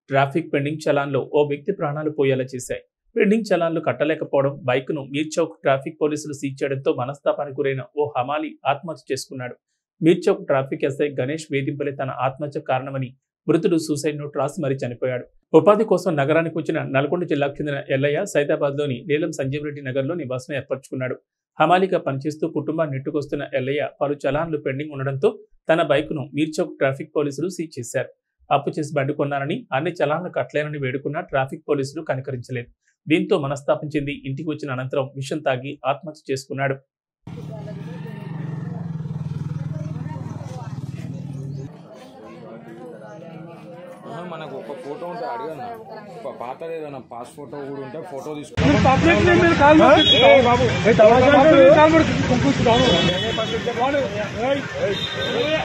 traffic pending చలాన్లో ఓ వ్యక్తి ప్రాణాలు పోయేలా చేశాయి పెండింగ్ చలాన్లు కట్టలేకపోవడం బైక్ను మీర్చౌక్ ట్రాఫిక్ పోలీసులు సీజ్ చేయడంతో మనస్తాపానికి గురైన ఓ హమాలి ఆత్మహత్య చేసుకున్నాడు మీర్చౌక్ ట్రాఫిక్ ఎస్ఐ గణేష్ వేధింపులే తన ఆత్మహత్య కారణమని మృతుడు సూసైడ్ నోట్ రాసి మరీ చనిపోయాడు ఉపాధి కోసం నగరానికి వచ్చిన నల్గొండ జిల్లాకు చెందిన ఎల్లయ్య సైదాబాద్లోని నీలం సంజీవరెడ్డి నగర్లో నివాసం ఏర్పరచుకున్నాడు హమాలీగా పనిచేస్తూ కుటుంబాన్ని నెట్టుకొస్తున్న ఎల్లయ్య పలు చలాన్లు పెండింగ్ ఉండడంతో తన బైకును మీర్చౌక్ ట్రాఫిక్ పోలీసులు సీజ్ చేశారు అప్పు చేసి బండి కొన్నానని అన్ని చలాన్లు కట్టలేనని వేడుకున్న ట్రాఫిక్ పోలీసులు కనికరించలేదు దీంతో మనస్తాపం చెంది ఇంటికి వచ్చిన అనంతరం విషం తాగి ఆత్మహత్య చేసుకున్నాడు ఆహా, మనకు ఒక ఫోటో ఉంటే అడిగన్నా పాతది ఏదైనా పాస్ ఫోటో కూడా ఉంటే ఫోటో తీసుకుంటాం పబ్లిక్ ని మీరు కాల్ బాబు